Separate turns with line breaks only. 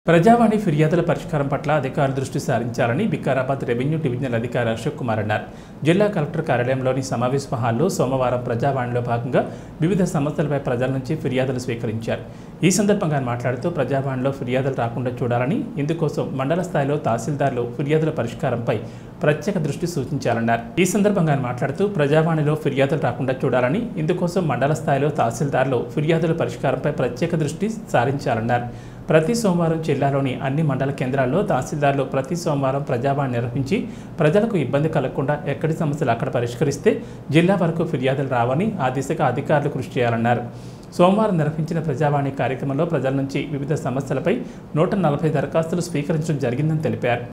ప్రజావాణి ఫిర్యాదుల పరిష్కారం పట్ల అధికారులు దృష్టి సారించాలని వికారాబాద్ రెవెన్యూ డివిజనల్ అధికారి అశోక్ కుమార్ అన్నారు జిల్లా కలెక్టర్ కార్యాలయంలోని సమావేశ హాల్లో సోమవారం ప్రజావాణిలో భాగంగా వివిధ సమస్యలపై ప్రజల నుంచి ఫిర్యాదులు స్వీకరించారు ఈ సందర్భంగా ఆయన మాట్లాడుతూ ప్రజావాణిలో ఫిర్యాదులు రాకుండా చూడాలని ఇందుకోసం మండల స్థాయిలో తహసీల్దార్లు ఫిర్యాదుల పరిష్కారంపై ప్రత్యేక దృష్టి సూచించాలన్నారు ఈ సందర్భంగా ఆయన మాట్లాడుతూ ప్రజావాణిలో ఫిర్యాదులు రాకుండా చూడాలని ఇందుకోసం మండల స్థాయిలో తహసీల్దార్లు ఫిర్యాదుల పరిష్కారంపై ప్రత్యేక దృష్టి సారించాలన్నారు ప్రతి సోమవారం జిల్లాలోని అన్ని మండల కేంద్రాల్లో తహసీల్దార్లు ప్రతి సోమవారం ప్రజావాణి నిర్వహించి ప్రజలకు ఇబ్బంది కలగకుండా ఎక్కడి సమస్యలు అక్కడ పరిష్కరిస్తే జిల్లా వరకు ఫిర్యాదులు రావని ఆ దిశగా అధికారులు కృషి చేయాలన్నారు సోమవారం నిర్వహించిన ప్రజావాణి కార్యక్రమంలో ప్రజల నుంచి వివిధ సమస్యలపై నూట నలభై దరఖాస్తులు స్వీకరించడం జరిగిందని తెలిపారు